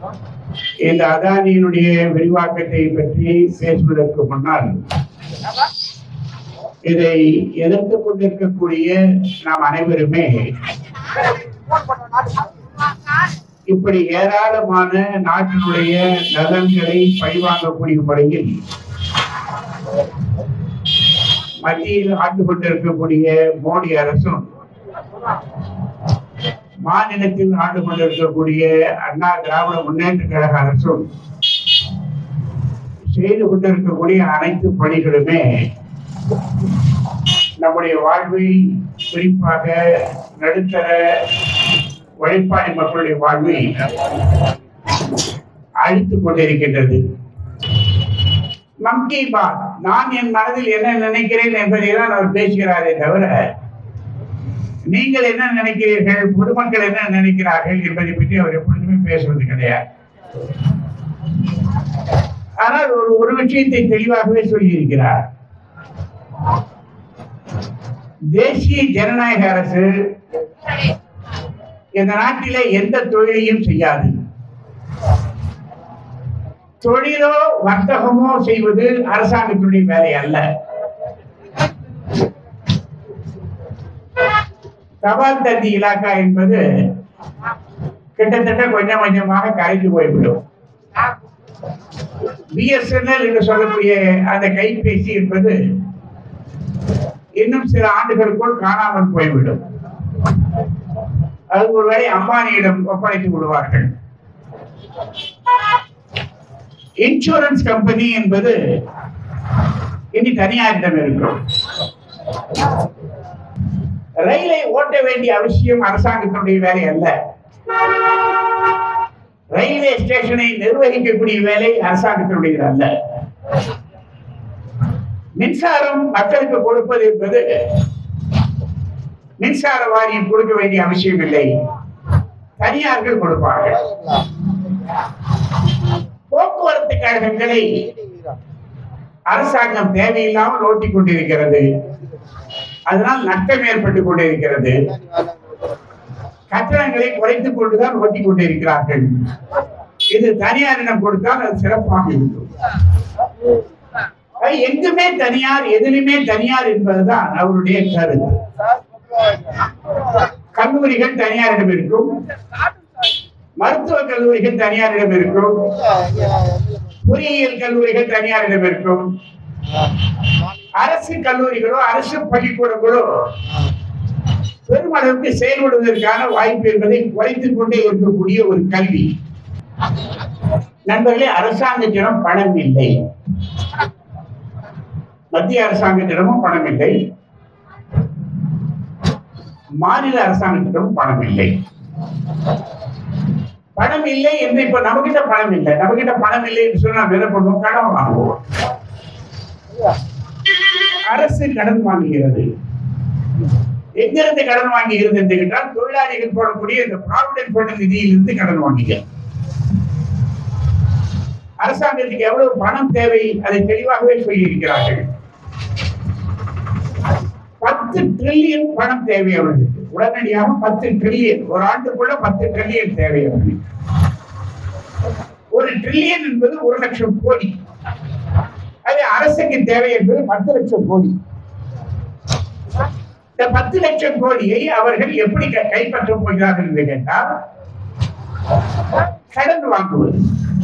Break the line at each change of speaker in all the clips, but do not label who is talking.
இந்த அதானியினுடைய விரிவாக்கத்தை பற்றி பேசுவதற்கு முன்னால் இதை எதிர்த்துக் கொண்டிருக்கக்கூடிய நாம் அனைவருமே இப்படி ஏராளமான நாட்டினுடைய நலன்களை பழிவாங்கக்கூடிய முறையில் மத்தியில் ஆண்டு கொண்டிருக்கக்கூடிய மோடி அரசும் மாநிலத்தில் ஆண்டு கொண்டிருக்கக்கூடிய அண்ணா திராவிட முன்னேற்ற கழக அரசும் செய்து கொண்டிருக்கக்கூடிய அனைத்து பணிகளுமே நம்முடைய வாழ்வை குறிப்பாக நடுத்தர உழைப்பாளி மக்களுடைய வாழ்வை அழித்துக் கொண்டிருக்கின்றது மங்கி பாத் நான் என் மனதில் என்ன நினைக்கிறேன் என்பதை தான் அவர் பேசுகிறாரே தவிர நீங்கள் என்ன நினைக்கிறீர்கள் பொதுமக்கள் என்ன நினைக்கிறார்கள் என்பதை பற்றி அவர் எப்பொழுதுமே பேசுவது கிடையாது ஆனால் ஒரு ஒரு விஷயத்தை தெளிவாகவே சொல்லியிருக்கிறார் தேசிய ஜனநாயக அரசு இந்த நாட்டிலே எந்த தொழிலையும் செய்யாது தொழிலோ வர்த்தகமோ செய்வது அரசாங்கத்தினுடைய வேலை அல்ல தபால் தந்தி இலாக்கா என்பது கிட்டத்தட்ட கொஞ்சம் கொஞ்சமாக கரைந்து போய்விடும் பிஎஸ்என்எல் என்று சொல்லக்கூடிய அந்த கைபேசி என்பது இன்னும் சில ஆண்டுகளுக்குள் காணாமல் போய்விடும் அது ஒருவேளை அம்பானியிடம் ஒப்படைத்து விடுவார்கள் இன்சூரன்ஸ் கம்பெனி என்பது இனி தனியாரிடம் இருக்கும் ரயிலை ஓட்ட வேண்டிய அவசியம் அரசாங்கத்தினுடைய வேலை அல்ல ரயில்வே ஸ்டேஷனை நிர்வகிக்கக்கூடிய வேலை அரசாங்கத்தினுடையது அல்ல மின்சாரம் மக்களுக்கு கொடுப்பது என்பது மின்சார வாரியம் கொடுக்க வேண்டிய அவசியம் இல்லை தனியார்கள் கொடுப்பார்கள் போக்குவரத்து கழகங்களை அரசாங்கம் தேவையில்லாமல் ஓட்டிக் கொண்டிருக்கிறது அதனால் நஷ்டம் ஏற்பட்டுக் கொண்டிருக்கிறது கட்டணங்களை குறைத்துக் கொண்டுதான் ஓட்டிக் கொண்டிருக்கிறார்கள் இது தனியாரிடம் கொடுத்தால் அது சிறப்பாக இருக்கும் அது எங்குமே தனியார் எதிலுமே தனியார் என்பதுதான் அவருடைய கருத்து கல்லூரிகள் தனியாரிடம் இருக்கும் மருத்துவ கல்லூரிகள் தனியாரிடம் இருக்கும் பொறியியல் கல்லூரிகள் தனியாரிடம் இருக்கும் அரசு கல்லூரிகளோ அரசு பள்ளிக்கூடங்களோ பெருமளவுக்கு செயல்படுவதற்கான வாய்ப்பு என்பதை குறைத்துக் கொண்டே இருக்கக்கூடிய ஒரு கல்வி நண்பர்களே அரசாங்கத்திடம் பணம் இல்லை மத்திய அரசாங்கத்திடமும் பணம் இல்லை மாநில அரசாங்கத்திடமும் பணம் இல்லை பணம் இல்லை என்று இப்ப நம்மகிட்ட பணம் இல்லை நம்மகிட்ட பணம் இல்லை என்று சொன்னா நம்ம என்ன பண்ணுவோம் கடன் வாங்குவோம் அரசு கடன் வாங்குகிறது எங்கிருந்து கடன் வாங்குகிறது என்று கேட்டால் தொழிலாளிகள் போடக்கூடிய இந்த ப்ராவிடன்ட் ஃபண்ட் நிதியிலிருந்து கடன் வாங்குகிறது அரசாங்கத்துக்கு எவ்வளவு பணம் தேவை அதை தெளிவாகவே சொல்லியிருக்கிறார்கள் பத்து ட்ரில்லியன் பணம் தேவை அவர்களுக்கு உடனடியாக பத்து ட்ரில்லியன் ஒரு ஆண்டுக்குள்ள பத்து ட்ரில்லியன் தேவை அவர்களுக்கு ஒரு ட்ரில்லியன் என்பது ஒரு லட்சம் கோடி அது அரசுக்கு தேவை என்பது பத்து லட்சம் கோடி இந்த பத்து லட்சம் கோடியை அவர்கள் எப்படி க- கைப்பற்றப் போகிறார்கள் என்று கேட்டால் கடன் வாங்குவது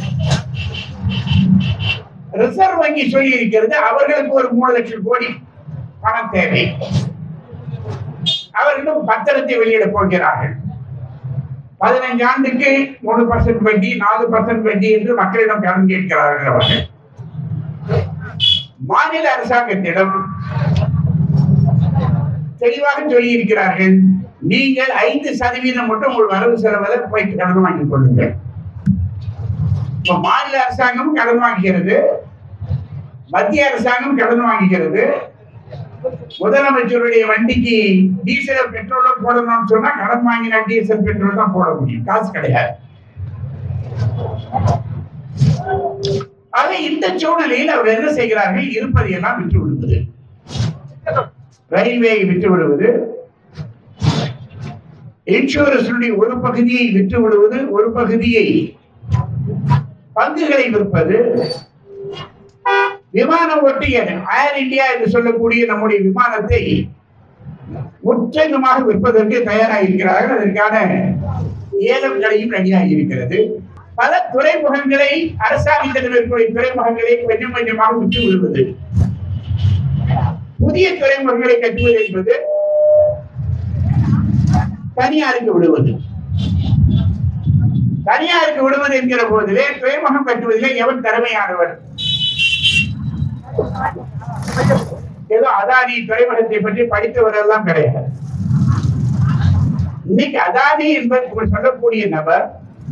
ரிசர்வ் வங்கி சொல்லி இருக்கிறது அவர்களுக்கு ஒரு மூணு லட்சம் கோடி பணம் தேவை அவர்களும் பத்திரத்தை வெளியிட போகிறார்கள் பதினைஞ்சு ஆண்டுக்கு மூணு பர்சன்ட் வட்டி நாலு பர்சன்ட் வட்டி என்று மக்களிடம் கடன் கேட்கிறார்கள் அவர்கள் மாநில அரசாங்கத்திடம் தெளிவாக சொல்லி இருக்கிறார்கள் நீங்கள் ஐந்து சதவீதம் மட்டும் உங்கள் வரவு செலவுல போய் கடன் வாங்கிக் கொள்ளுங்கள் இப்ப மாநில அரசாங்கம் கடன் வாங்குகிறது மத்திய அரசாங்கம் கடன் வாங்குகிறது முதலமைச்சருடைய வண்டிக்கு டீசல் பெட்ரோலும் போடணும்னு சொன்னா கடன் வாங்கின டீசல் பெட்ரோல் தான் போட முடியும் காசு கிடையாது ஆக இந்த சூழ்நிலையில் அவர் என்ன செய்கிறார்கள் இருப்பதையெல்லாம் விட்டு விடுவது ரயில்வேயை விட்டு விடுவது இன்சூரன்ஸுடைய ஒரு பகுதியை விட்டு விடுவது ஒரு பகுதியை பங்குகளை விற்பது விமான ஒட்டியது ஏர் இந்தியா என்று சொல்லக்கூடிய நம்முடைய விமானத்தை முற்றிலுமாக விற்பதற்கு தயாராக இருக்கிறார்கள் அதற்கான ஏலங்களையும் ரெடியாக இருக்கிறது பல துறைமுகங்களை அரசாங்கத்தில் இருக்கக்கூடிய துறைமுகங்களை கொஞ்சம் கொஞ்சமாக விட்டு விடுவது புதிய துறைமுகங்களை கட்டுவது என்பது தனியாருக்கு விடுவது தனியாருக்கு விடுவது என்கிற போதிலே துறைமுகம் கட்டுவதிலே எவன் திறமையானவர் ஏதோ அதானி துறைமுகத்தை பற்றி படித்தவரெல்லாம் கிடையாது இன்னைக்கு அதானி என்பது சொல்லக்கூடிய நபர்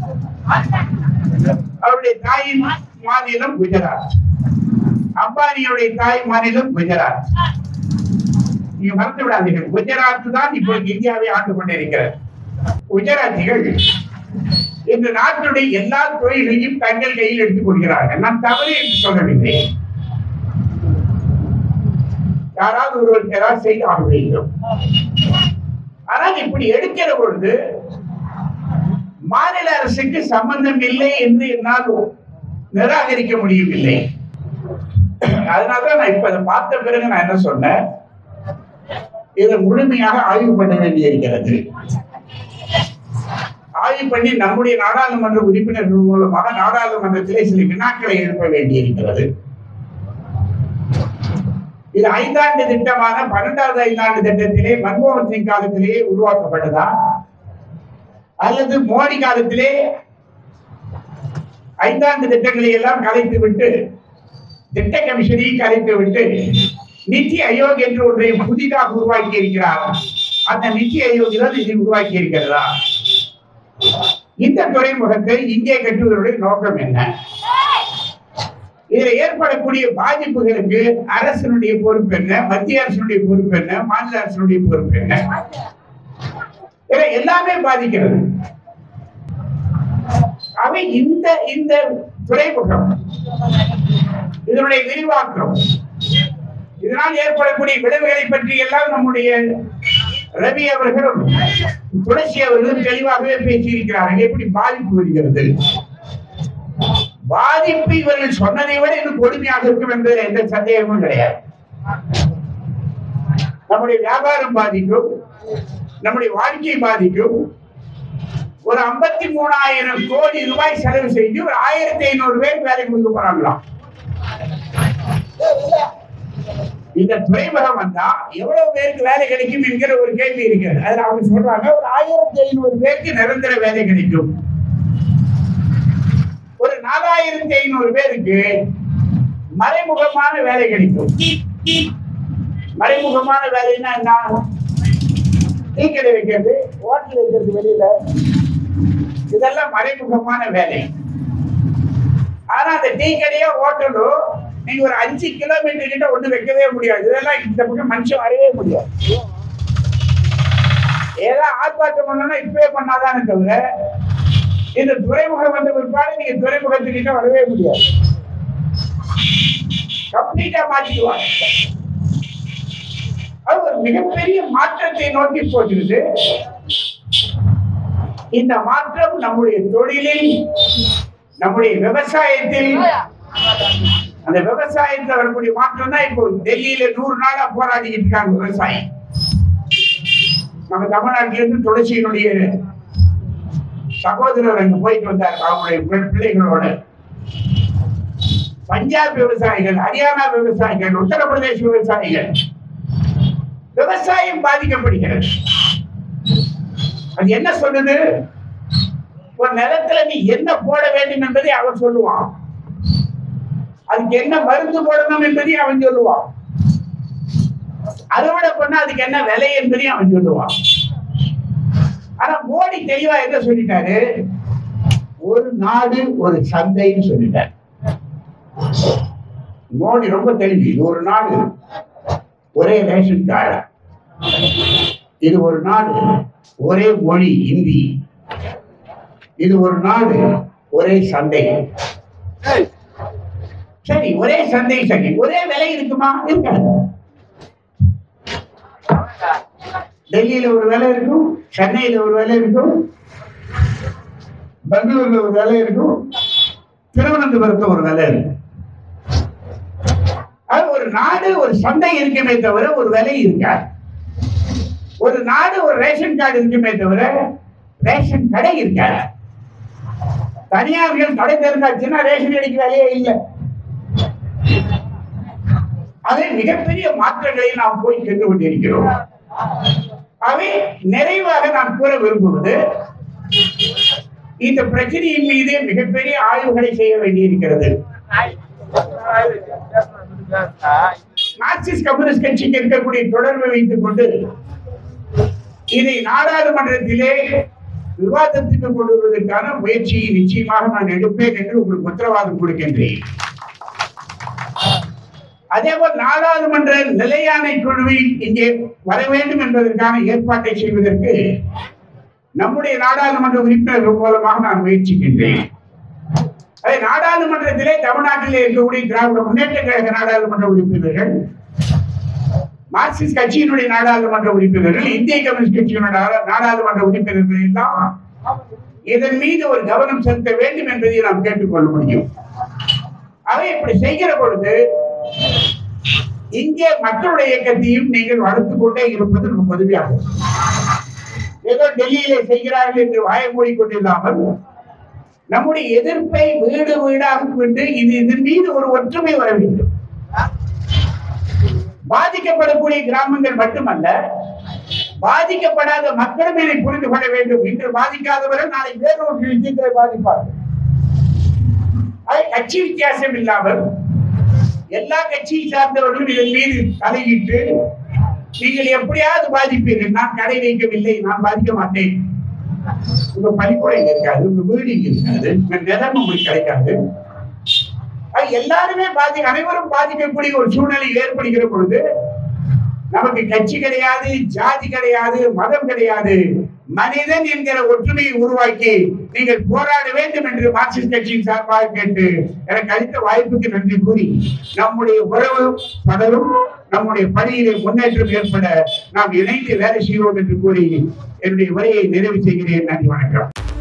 அவருடைய தாயின் மாநிலம் குஜராத் அம்பானியுடைய தாய் மாநிலம் குஜராத் நீங்க மறந்து விடாதீர்கள் குஜராத் தான் இப்போது இந்தியாவை ஆண்டு கொண்டிருக்கிறது குஜராத்திகள் இந்த நாட்டுடைய எல்லா தொழில்களையும் தங்கள் கையில் எடுத்துக் கொள்கிறார்கள் நான் தவறு என்று சொல்லவில்லை யாராவது ஒருவர் ஏதாவது செய்து ஆக வேண்டும் ஆனால் இப்படி எடுக்கிற பொழுது மாநில அரசுக்கு சம்பந்தம் இல்லை என்று என்னால் நிராகரிக்க முடியவில்லை அதனாலதான் நான் இப்ப அதை பார்த்த பிறகு நான் என்ன சொன்னேன் இதை முழுமையாக ஆய்வு பண்ண வேண்டியிருக்கிறது ஆய்வு பண்ணி நம்முடைய நாடாளுமன்ற உறுப்பினர்கள் மூலமாக நாடாளுமன்றத்திலே சில வினாக்களை எழுப்ப வேண்டியிருக்கிறது இது ஐந்தாண்டு திட்டமான பன்னெண்டாவது ஐந்தாண்டு திட்டத்திலே மன்மோகன் சிங் காலத்திலேயே உருவாக்கப்பட்டதா அல்லது மோடி காலத்திலே ஐந்தாண்டு திட்டங்களை எல்லாம் கலைத்து விட்டு திட்ட கமிஷனை கலைத்து விட்டு நித்தி ஆயோக் என்று ஒன்றை புதிதாக உருவாக்கி இருக்கிறார் அந்த நித்தி ஆயோக் தான் இதை உருவாக்கி இருக்கிறதா இந்த துறைமுகத்தை இங்கே கட்டுவதனுடைய நோக்கம் என்ன இதில் ஏற்படக்கூடிய பாதிப்புகளுக்கு அரசனுடைய பொறுப்பு என்ன மத்திய அரசனுடைய பொறுப்பு என்ன மாநில அரசனுடைய பொறுப்பு என்ன இதை எல்லாமே பாதிக்கிறது அவை இந்த இந்த துறைமுகம் இதனுடைய விரிவாக்கம் இதனால் ஏற்படக்கூடிய விளைவுகளை பற்றி எல்லாம் நம்முடைய ரவி அவர்களும் துளசி அவர்களும் தெளிவாகவே பேசியிருக்கிறார்கள் எப்படி பாதிப்பு வருகிறது பாதிப்பு இவர்கள் சொன்னதை விட இன்னும் கொடுமையாக இருக்கும் என்பதில் எந்த சந்தேகமும் கிடையாது நம்முடைய வியாபாரம் பாதிக்கும் நம்முடைய வாழ்க்கை பாதிக்கும் ஒரு ஐம்பத்தி மூணாயிரம் கோடி ரூபாய் செலவு செய்து ஒரு ஆயிரத்தி ஐநூறு பேர் வேலை கொடுக்க போறாங்களாம் இந்த துறைமுகம் வந்தா எவ்வளவு பேருக்கு வேலை கிடைக்கும் என்கிற ஒரு கேள்வி இருக்கு அதுல அவங்க சொல்றாங்க ஒரு ஆயிரத்தி ஐநூறு பேருக்கு நிரந்தர வேலை கிடைக்கும் ஒரு நாலாயிரத்தி ஐநூறு பேருக்கு மறைமுகமான வேலை கிடைக்கும் மறைமுகமான வேலைன்னா என்ன டீ கடை வைக்கிறது ஹோட்டல் வைக்கிறது வெளியில இதெல்லாம் மறைமுகமான வேலை ஆனா அந்த டீ கடையோ ஹோட்டலோ நீங்க ஒரு அஞ்சு கிலோமீட்டர் கிட்ட ஒண்ணு வைக்கவே முடியாது இதெல்லாம் இந்த பக்கம் மனுஷன் வரவே முடியாது ஏதோ ஆர்ப்பாட்டம் பண்ணணும்னா இப்பவே பண்ணாதானே தவிர இந்த துறைமுகம் வந்த பிற்பாடு நீங்க துறைமுகத்துக்கிட்ட வரவே முடியாது கம்ப்ளீட்டா மாற்றிடுவாங்க அது ஒரு மிகப்பெரிய மாற்றத்தை நோக்கி போகிறது இந்த மாற்றம் நம்முடைய தொழிலில் நம்முடைய விவசாயத்தில் அந்த விவசாயத்தில் வரக்கூடிய மாற்றம் தான் இப்போ டெல்லியில நூறு நாளா போராடிக்கிட்டு இருக்காங்க விவசாயி நம்ம தமிழ்நாட்டில இருந்து துளசியினுடைய சகோதரர் அங்க போயிட்டு வந்தார் அவங்களுடைய பிள்ளை- பிள்ளைகளோட பஞ்சாப் விவசாயிகள் ஹரியானா விவசாயிகள் உத்தரப்பிரதேச விவசாயிகள் விவசாயம் பாதிக்கப்படுகிறது அது என்ன சொல்லுது ஒரு நிலத்துல நீ என்ன போட வேண்டும் என்பதை அவன் சொல்லுவான் அதுக்கு என்ன மருந்து போடணும் என்பதையும் அவன் சொல்லுவான் அறுவடை பண்ணா அதுக்கு என்ன விலை என்பதையும் அவன் சொல்லுவான் ஆனா மோடி தெளிவா என்ன சொல்லிட்டாரு ஒரு நாடு ஒரு சந்தைன்னு சொல்லிட்டாரு மோடி ரொம்ப தெளிவு இது ஒரு நாடு ஒரே ரேஷன் கார்டு இது ஒரு நாடு ஒரே மொழி இந்தி இது ஒரு நாடு ஒரே சந்தை சரி ஒரே சந்தை சரி ஒரே விலை இருக்குமா இருக்காது டெல்லியில ஒரு வேலை இருக்கும் சென்னையில ஒரு வேலை இருக்கும் பெங்களூர்ல ஒரு வேலை இருக்கும் திருவனந்தபுரத்துல ஒரு விலை இருக்கு அது ஒரு நாடு ஒரு சந்தை இருக்குமே தவிர ஒரு விலை இருக்காது ஒரு நாடு ஒரு ரேஷன் கார்டு இருக்குமே தவிர ரேஷன் கடை இருக்காது தனியார்கள் கடை திறந்தாச்சுன்னா ரேஷன் கடைக்கு வேலையே இல்லை அதை மிகப்பெரிய மாற்றங்களை நாம் போய் சென்று கொண்டிருக்கிறோம் அவை நிறைவாக நான் கூற விரும்புவது இந்த பிரச்சனையின் மீது மிகப்பெரிய ஆய்வுகளை செய்ய வேண்டியிருக்கிறது மார்க்சிஸ்ட் கம்யூனிஸ்ட் கட்சிக்கு இருக்கக்கூடிய தொடர்பை வைத்துக் கொண்டு இதை நாடாளுமன்றத்திலே விவாதத்துக்கு கொண்டு வருவதற்கான முயற்சியை நிச்சயமாக நான் எடுப்பேன் என்று உங்களுக்கு உத்தரவாதம் கொடுக்கின்றேன் அதேபோல் நாடாளுமன்ற நிலையாணை குழுவில் இங்கே வர வேண்டும் என்பதற்கான ஏற்பாட்டை செய்வதற்கு நம்முடைய நாடாளுமன்ற உறுப்பினர்கள் மூலமாக நான் முயற்சிக்கின்றேன் அதை நாடாளுமன்றத்திலே தமிழ்நாட்டிலே இருக்கக்கூடிய திராவிட முன்னேற்ற கழக நாடாளுமன்ற உறுப்பினர்கள் மார்க்சிஸ்ட் கட்சியினுடைய நாடாளுமன்ற உறுப்பினர்கள் இந்திய கம்யூனிஸ்ட் கட்சியினுடைய நாடா- நாடாளுமன்ற உறுப்பினர்கள் எல்லாம் இதன் மீது ஒரு கவனம் செலுத்த வேண்டும் என்பதை நாம் கேட்டுக்கொள்ள முடியும் அவை இப்படி செய்கிற பொழுது இங்கே மக்களுடைய இயக்கத்தையும் நீங்கள் வளர்த்துக் கொண்டே இருப்பது ரொம்ப உதவியாகும் ஏதோ டெல்லியிலே செய்கிறார்கள் என்று வாய மூடிக்கொண்டில்லாமல் நம்முடைய எதிர்ப்பை வீடு வீடாக கொண்டு இது இதன் மீது ஒரு ஒற்றுமை வர வேண்டும் பாதிக்கப்படக்கூடிய கிராமங்கள் மட்டுமல்ல பாதிக்கப்படாத மக்களும் இதை புரிந்து கொள்ள வேண்டும் இன்று பாதிக்காதவர்கள் நாளை வேறொரு விஷயங்களை பாதிப்பார்கள் அது கட்சி வித்தியாசம் இல்லாமல் எல்லா கட்சியை சார்ந்தவர்களும் இதன் மீது தலையிட்டு நீங்கள் எப்படியாவது பாதிப்பீர்கள் நான் கடை வைக்கவில்லை நான் பாதிக்க மாட்டேன் உங்க பள்ளிக்கூடம் இங்க இருக்காது உங்க வீடு இங்க இருக்காது உங்க நிலம் உங்களுக்கு கிடைக்காது அது எல்லாருமே பாதி அனைவரும் பாதிக்கக்கூடிய ஒரு சூழ்நிலை ஏற்படுகிற பொழுது நமக்கு கட்சி கிடையாது ஜாதி கிடையாது மதம் கிடையாது மனிதன் என்கிற ஒற்றுமையை உருவாக்கி நீங்கள் போராட வேண்டும் என்று மார்க்சிஸ்ட் கட்சியின் சார்பாக கேட்டு எனக்கு அளித்த வாய்ப்புக்கு நன்றி கூறி நம்முடைய உறவு படரும் நம்முடைய பணியிலே முன்னேற்றம் ஏற்பட நாம் இணைந்து வேலை செய்வோம் என்று கூறி என்னுடைய உரையை நிறைவு செய்கிறேன் நன்றி வணக்கம்